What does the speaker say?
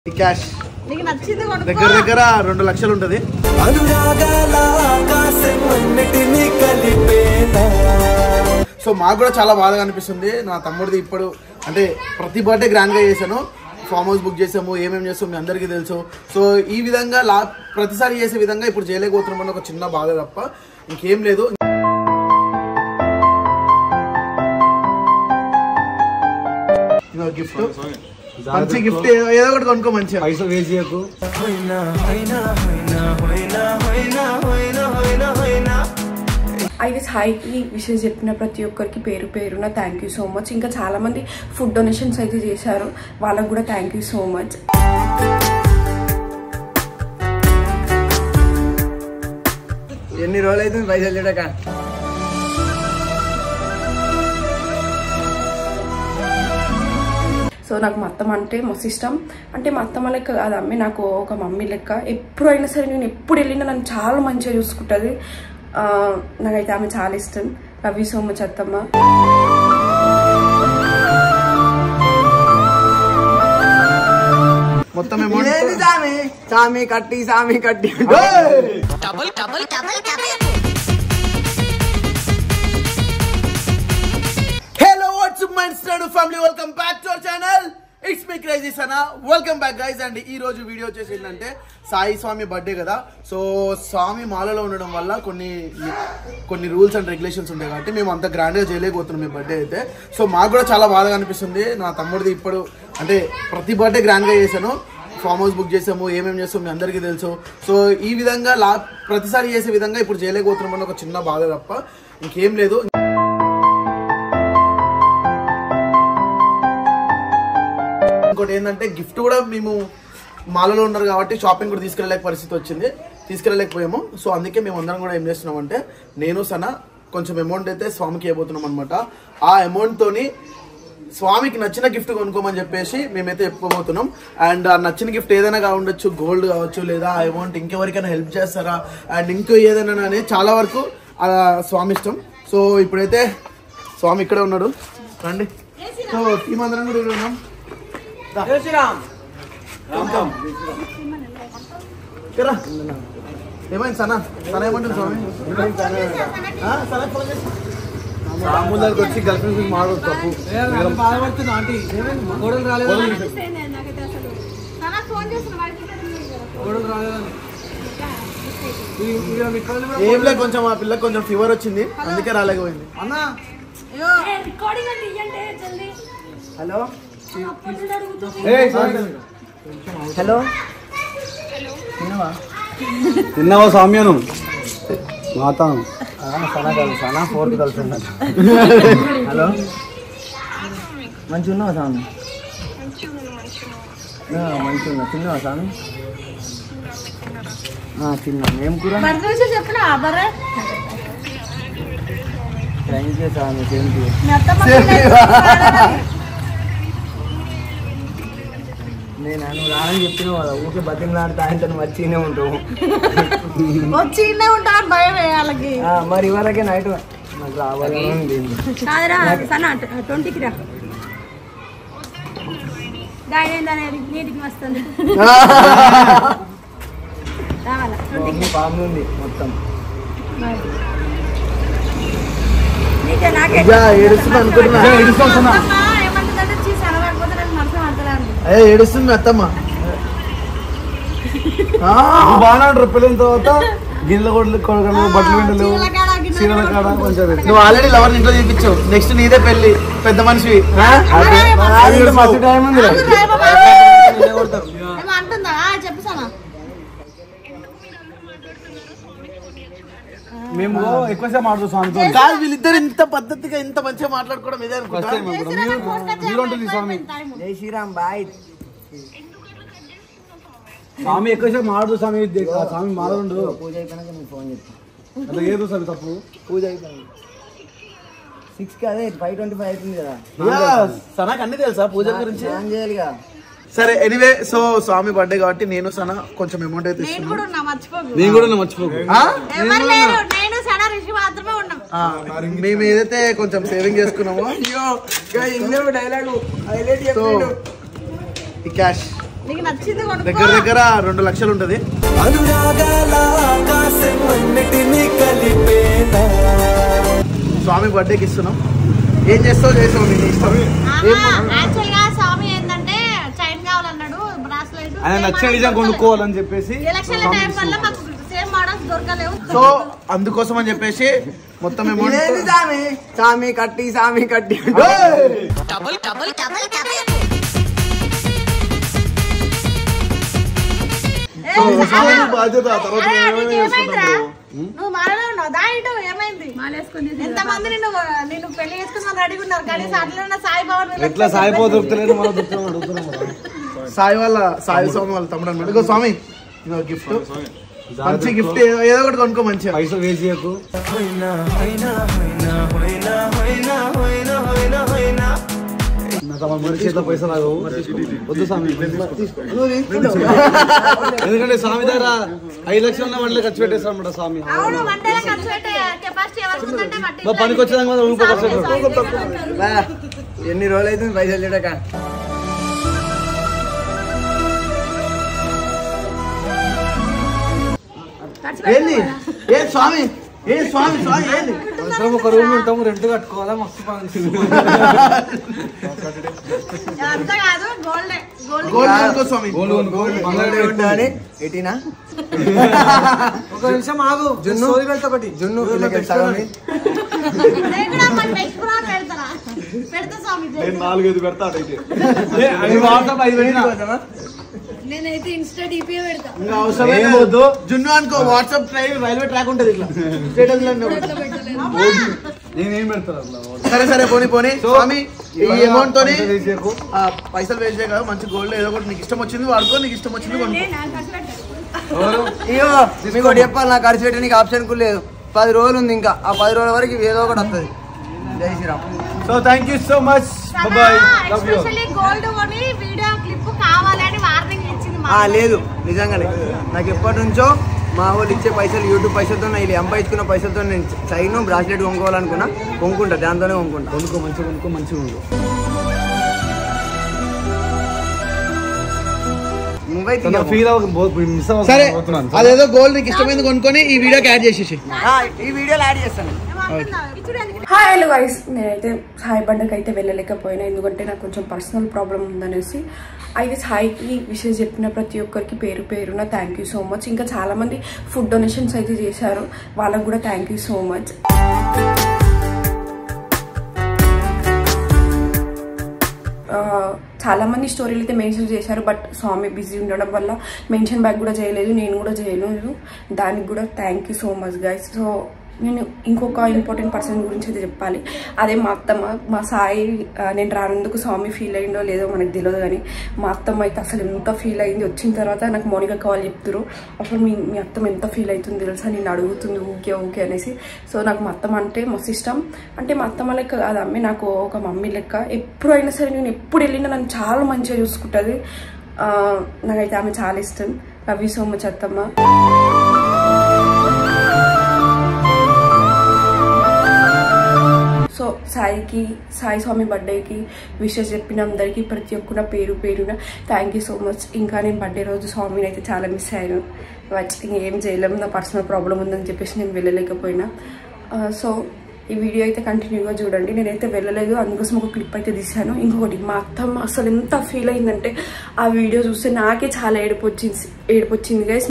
ఈ క్యాష్ నీకు నచ్చింది దగ్గర కొనుక్కో దగ్గర రెండు లక్షలు ఉంటది అనురాగాల ఆకాశం అన్నిటినీ కలిపేనా సో మాకు కూడా చాలా బాధగా అనిపిస్తుంది నా తమ్ముడిది ఇప్పుడు అంటే ప్రతి బర్త్డే గ్రాండ్ గా చేశాను ఫామ్ హౌస్ బుక్ చేసాము ఏమేమి చేస్తాం మీ అందరికీ తెలుసు సో ఈ విధంగా లా ప్రతిసారి చేసే విధంగా ఇప్పుడు చేయలేకపోతున్నామని ఒక చిన్న బాధ తప్ప ఇంకేం లేదు గిఫ్ట్ మంచి గిఫ్ట్ ఏదో ఒకటి కొనుక్కో మంచిగా పైసలు వేస్ట్ చేయకు హోయినా హోయినా హోయినా హోయినా హోయినా హోయినా హోయినా హోయినా ఐ గెస్ హాయ్కి విషెస్ చెప్పిన ప్రతి ఒక్కరికి పేరు పేరున థ్యాంక్ యూ సో మచ్ ఇంకా చాలా మంది ఫుడ్ డొనేషన్స్ అయితే చేశారు వాళ్ళకు కూడా థ్యాంక్ యూ సో మచ్ ఎన్ని రోజులు అయితే పైసలు చూడక సో నాకు మా అత్తమ్మ అంటే మస్తు ఇష్టం అంటే మా అత్తమ్మ లెక్క కాదు అమ్మే నాకు ఒక మమ్మీ లెక్క ఎప్పుడైనా సరే నేను ఎప్పుడు వెళ్ళినా నన్ను చాలా మంచిగా చూసుకుంటుంది ఆ, నాకైతే ఆమె చాలా ఇష్టం లవ్ యూ సో మచ్ అత్తమ్మ మొత్తం అమౌంట్ ఇదేంటి సామి సామి కట్టి సామి కట్టి hello what's my star family welcome back to our channel it's me crazy Sana welcome back guys and ఈ రోజు వీడియో వచ్చేసి ఏంటంటే సాయి స్వామి బర్త్డే కదా సో స్వామి మాలలో ఉండడం వల్ల కొన్ని కొన్ని రూల్స్ అండ్ రెగ్యులేషన్స్ ఉంటాయి కాబట్టి మేము అంత గ్రాండ్ గా చేయలేకపోతున్నాం మీ బర్త్డే అయితే సో మాకు కూడా చాలా బాధగా అనిపిస్తుంది నా తమ్ముడిది ఇప్పుడు అంటే ప్రతి బర్త్డే గ్రాండ్ గా చేశాను ఫామ్ హౌస్ బుక్ చేసాము ఏమేమి చేస్తాం మీ అందరికీ తెలుసు సో ఈ విధంగా లా ప్రతిసారి చేసే విధంగా ఇప్పుడు చేయలేకపోతున్నామని ఒక చిన్న బాధ తప్ప ఇంకేం లేదు ఇంకోటి ఏంటంటే గిఫ్ట్ కూడా మేము మాలలో ఉన్నారు కాబట్టి షాపింగ్ కూడా తీసుకెళ్ళలేక పరిస్థితి వచ్చింది తీసుకెళ్ళలేకపోయాము సో అందుకే మేము అందరం కూడా ఏం చేస్తున్నామంటే నేను సన కొంచెం అమౌంట్ అయితే స్వామికి ఇవ్వబోతున్నాం అనమాట ఆ అమౌంట్ తోని స్వామికి నచ్చిన గిఫ్ట్ కొనుక్కోమని చెప్పేసి మేమైతే చెప్పుకోబోతున్నాం అండ్ ఆ నచ్చిన గిఫ్ట్ ఏదైనా కావచ్చు గోల్డ్ కావచ్చు లేదా ఆ అమౌంట్ ఇంకెవరికైనా హెల్ప్ చేస్తారా అండ్ ఇంకో ఏదైనా అనేది చాలా వరకు ఆ స్వామి ఇష్టం సో ఇప్పుడైతే స్వామి ఇక్కడే ఉన్నాడు రండి సో టీం అందరం కూడా ఇక్కడ ఉన్నాం ఇక్కడ ఏమైంది సనా సనా ఏమంటుంది స్వామి ఆ, సనా ఫోన్ చేసి రాముల దగ్గరికి వచ్చి గర్ల్ ఫ్రెండ్ గురించి మాట్లాడు తప్పు నాకైతే అసలు నాన్న ఫోన్ చేసిన వాడికి ఏం లేదు కొంచెం ఆ పిల్లకి కొంచెం ఫీవర్ వచ్చింది అందుకే రాలేకపోయింది రికార్డింగ్ అంటే ఇయ్యండి జల్దీ హలో పొద్దున అడుగుతుంది హలో తిన్నావా సామ్యాను మాతాను సనా కాదు సనా ఫోర్త్ కలిసి హలో మంచిగా ఉన్నావా స్వామి మంచిగా ఉన్నా తిన్నావా స్వామి తిన్నాను ఏం కూర బర్త్డే విషయం చెప్పినా బర్రే thank you Swami thank you మీ అత్తమ్మ నేను నువ్వు రానని చెప్పినావు కదా ఊకే బతిమలాడితే ఆయనతో వచ్చినే ఉంటావు వచ్చి ఇన్నే ఉంటాను భయం వాళ్ళకి ఆ, మరి ఇవరకే నైట్ నాకు రావాలని ఉంది కాదురా సన్న ట్వంటీకి రా గాయ అనేది నీటికి వస్తుంది రావాలా మమ్మీ పాము ఉంది మొత్తం నీకే నాకే ఏడుస్తుంది అనుకుంటున్నా అమ్మా, ఏమంటుందంటే చీసి అనబడిపోతే నాకు మనసు అంటలేదు అయ్యే ఏడుస్తుంది మీ అత్తమ్మ బాగా పెళ్ళిన తర్వాత గిన్నెల కొడలు కొడగలు బట్టలు విండలు చీరల కాడ కొంచెం నువ్వు ఆల్రెడీ లవర్ ఇంట్లో చూపించావు నెక్స్ట్ నీదే పెళ్లి పెద్ద మనిషి మస్తు టైం ఉంది అంటుందా చెప్పేసానా మేము ఎక్కువసేపు మాట్లాడుతాం స్వామితో కాదు వీళ్ళిద్దరు ఇంత పద్ధతిగా ఇంత మంచిగా మాట్లాడుకోవడం ఇదే ఫస్ట్ అనుకుంటా టైం అనుకుంటా మీరు మీరు ఉంటుంది స్వామి జై శ్రీరామ్ బాయ్ స్వామి ఎక్కువసేపు మాట్లాడు స్వామి ఆ స్వామి మాట్లాడు పూజ అయిపోయినాక నేను ఫోన్ చేస్తాను అట్లా ఏదో స్వామి తప్పు పూజ అయిపోయింది సిక్స్ కి అదే ఫైవ్ ట్వంటీ ఫైవ్ అవుతుంది కదా సనాకు అన్ని తెలుసా పూజ గురించి స్నానం చేయాలిగా సరే ఎనీవే సో స్వామి బర్త్డే కాబట్టి నేను సన కొంచెం అమౌంట్ అయితే నేను ఇస్తున్నాను కూడా ఉన్నా మర్చిపోకు నేను కూడా మర్చిపోకు ఆ? ఎవరు లేరు నేను సనా రిషి మాత్రమే ఉన్నాం ఆ, మేము ఏదైతే కొంచెం సేవింగ్ చేసుకున్నామో అయ్యో డైలాగు హైలైట్ సో ఈ క్యాష్ నీకు నచ్చింది కొనుక్కో దగ్గర దగ్గర రెండు లక్షలు ఉంటది అనురాగాల ఆకాశం అన్నిటినీ కలిపేనా స్వామి బర్త్డేకి ఇస్తున్నాం ఏం చేస్తావు చేసావు నీ ఇష్టం యాక్చువల్ గా స్వామి ఏంటంటే చైన్ కావాలన్నాడు బ్రాస్లెట్ ఆయన నచ్చిన డిజైన్ కొనుక్కోవాలని చెప్పేసి ఎలక్షన్ల టైం వల్ల మాకు సేమ్ మోడల్స్ దొరకలేవు సో అందుకోసం అని చెప్పేసి మొత్తం అమౌంట్ సామి సామి కట్టి సామి కట్టి బాధ్యత తర్వాత అరే, మేము నీకు ఏమైనా ఏమైందిరా? చేసుకుంటాం నువ్వు మాలలో ఉన్నావు దా ఇటు ఏమైంది ఎంత మంది నిన్ను నిన్ను పెళ్లి చేసుకుని రెడీగా ఉన్నారు కనీసం అట్లా ఉన్న సాయిబాబా ఎట్లా సాయిపో దొరుకుతలేదు మనం దొరుకుతున్నాం అడుగుతున్నాం కదా. సాయి వాళ్ళ సాయి స్వామి వాళ్ళ తమ్ముడు అన్నాడు ఇగో స్వామి గిఫ్ట్ మంచి గిఫ్ట్ ఏదో ఒకటి కొనుక్కో మంచిగా పైసలు వేస్ట్ చేయకు హోయినా హోయినా హోయినా హోయినా హోయినా హోయినా హోయినా హోయినా నా తమ మరి చేతిలో పైసలు ఆగవు వద్దు స్వామి ఎందుకంటే స్వామి దగ్గర ఐదు లక్షలు ఉన్న వంటలు ఖర్చు పెట్టేస్తాం స్వామి అవును వంటల ఖర్చు పెట్టే కెపాసిటీ ఎవరికి ఉందంటే మట్టి మా పనికి వచ్చేదాకా మాత్రం రూపాయి ఖర్చు పెట్టు. ఎన్ని రోజులు అవుతుంది పైసలు చూడక ఏంది ఏ స్వామి ఏ స్వామి స్వామి ఏంది అవసరం ఒక రూమ్ ఉంటాము రెంట్ కట్టుకోవాలా మస్తు పని అంతా కాదు గోల్డ్ గోల్డ్ గోల్డ్ కొనుక్కో స్వామి గోల్డ్ కొనుక్కో, బంగారం ఉంటా అని ఎటినా ఒక నిమిషం ఆగు జున్ను స్టోరీ పెడతా ఒకటి జున్ను కిలోకి సగం ఇయ్యి. నేను కూడా మరి నెక్స్ట్ కూడా పెడతారా పెడతా స్వామి నాలుగైదు పెడతా అటైతే అది వాట్సాప్ ఐదు పెట్టినా. నేనైతే ఇన్స్టా డిపి పెడతా ఇంకా అవసరమే ఏం లేదు. వద్దు. జున్ను అనుకో వాట్సాప్ ట్రైన్ రైల్వే ట్రాక్ ఉంటది ఇట్లా స్టేటస్ లో నేనేం పెడతాను అట్లా సరే సరే పోనీ పోనీ స్వామి ఈ అమౌంట్ తోని పైసలు వేస్ట్ చేయకు. ఆ, పైసలు వేస్ట్ చేయ కదా మంచి గోల్డ్ ఏదో ఒకటి నీకు ఇష్టం వచ్చింది వాడుకో నీకు ఇష్టం వచ్చింది కొనుక్కో ఎవరు? ఇయ్యో మీకు ఒకటి చెప్పాలి నాకు ఖర్చు పెట్టడానికి ఆప్షన్ కూడా లేదు పది రోజులు ఉంది ఇంకా ఆ పది రోజుల వరకు ఇవి ఏదో ఒకటి వస్తుంది జై Shriram so thank you so much bye love you especially gold కొని వీడియో క్లిప్ కావాలని వార్నింగ్ ఇచ్చింది మా ఆ, లేదు నిజంగానే నాకు ఎప్పటి నుంచో మా వాళ్ళు ఇచ్చే పైసలు యూట్యూబ్ పైసలతో వీళ్ళు సంపాదించుకున్న పైసలతో నేను చైన్ బ్రాస్లెట్ కొనుక్కోవాలనుకున్నా కొనుక్కుంటా దాంతోనే కొనుక్కుంటా కొనుక్కో మంచిగా కొనుక్కో మంచిగా ఉండు నువ్వే ఫీల్ అవ్వ మిస్ సరే అవ్వతున్నాను అదేదో గోల్డ్ నీకు ఇష్టమైంది కొనుక్కొని ఈ వీడియోకి యాడ్ చేసేసి ఈ వీడియోలో యాడ్ చేస్తాను హాయ్ హలో గైస్ నేనైతే సాయి బండకి అయితే వెళ్ళలేకపోయినా ఎందుకంటే నాకు కొంచెం పర్సనల్ ప్రాబ్లం ఉందనేసి అయితే సాయికి విషయం చెప్పిన ప్రతి ఒక్కరికి పేరు పేరున థ్యాంక్ యూ సో మచ్ ఇంకా చాలామంది ఫుడ్ డొనేషన్స్ అయితే చేశారు వాళ్ళకు కూడా థ్యాంక్ యూ సో మచ్ ఆ, చాలా మంది స్టోరీలు అయితే మెన్షన్ చేశారు బట్ స్వామి బిజీ ఉండడం వల్ల మెన్షన్ బ్యాక్ కూడా చేయలేదు నేను కూడా చేయలేదు దానికి కూడా thank you so much guys so నేను ఇంకొక ఇంపార్టెంట్ పర్సన్ గురించి అయితే చెప్పాలి అదే మా అత్తమ్మ మా సాయి ఆ, నేను రానందుకు స్వామి ఫీల్ అయిందో లేదో మనకు తెలియదు కానీ మా అత్తమ్మ అయితే అసలు ఎంత ఫీల్ అయింది వచ్చిన తర్వాత నాకు మౌనిక కాల్ చెప్తారు అసలు మీ మీ అత్తమ్మ ఎంత ఫీల్ అవుతుంది తెలుసా నేను అడుగుతుంది ఊకే ఊకే అనేసి సో నాకు మా అత్తమ్మ అంటే మస్తు ఇష్టం అంటే మా అత్తమ్మ లెక్క కాదు అమ్మే నాకు ఒక మమ్మీ లెక్క ఎప్పుడు అయినా సరే నేను ఎప్పుడు వెళ్ళినా నన్ను చాలా మంచిగా చూసుకుంటుంది ఆ, నాకైతే ఆమె చాలా ఇష్టం లవ్ యూ సో మచ్ అత్తమ్మ సో సాయికి సాయి స్వామి బర్త్డేకి విషెస్ చెప్పిన అందరికీ ప్రతి ఒక్కరు పేరు పేరున థ్యాంక్ యూ సో మచ్ ఇంకా నేను బర్త్డే రోజు స్వామిని అయితే చాలా మిస్ అయ్యాను వచ్చి ఇంకేం చేయలేము నా పర్సనల్ ప్రాబ్లం ఉందని చెప్పేసి నేను వెళ్ళలేకపోయినా ఆ, సో ఈ వీడియో అయితే కంటిన్యూగా చూడండి నేనైతే వెళ్ళలేదు అందుకోసం ఒక క్లిప్ అయితే తీశాను ఇంకొకటి మా అత్తమ్మ అసలు ఎంత ఫీల్ అయిందంటే ఆ వీడియో చూస్తే నాకే చాలా ఏడుపు వచ్చింది ఏడుపు వచ్చింది గైస్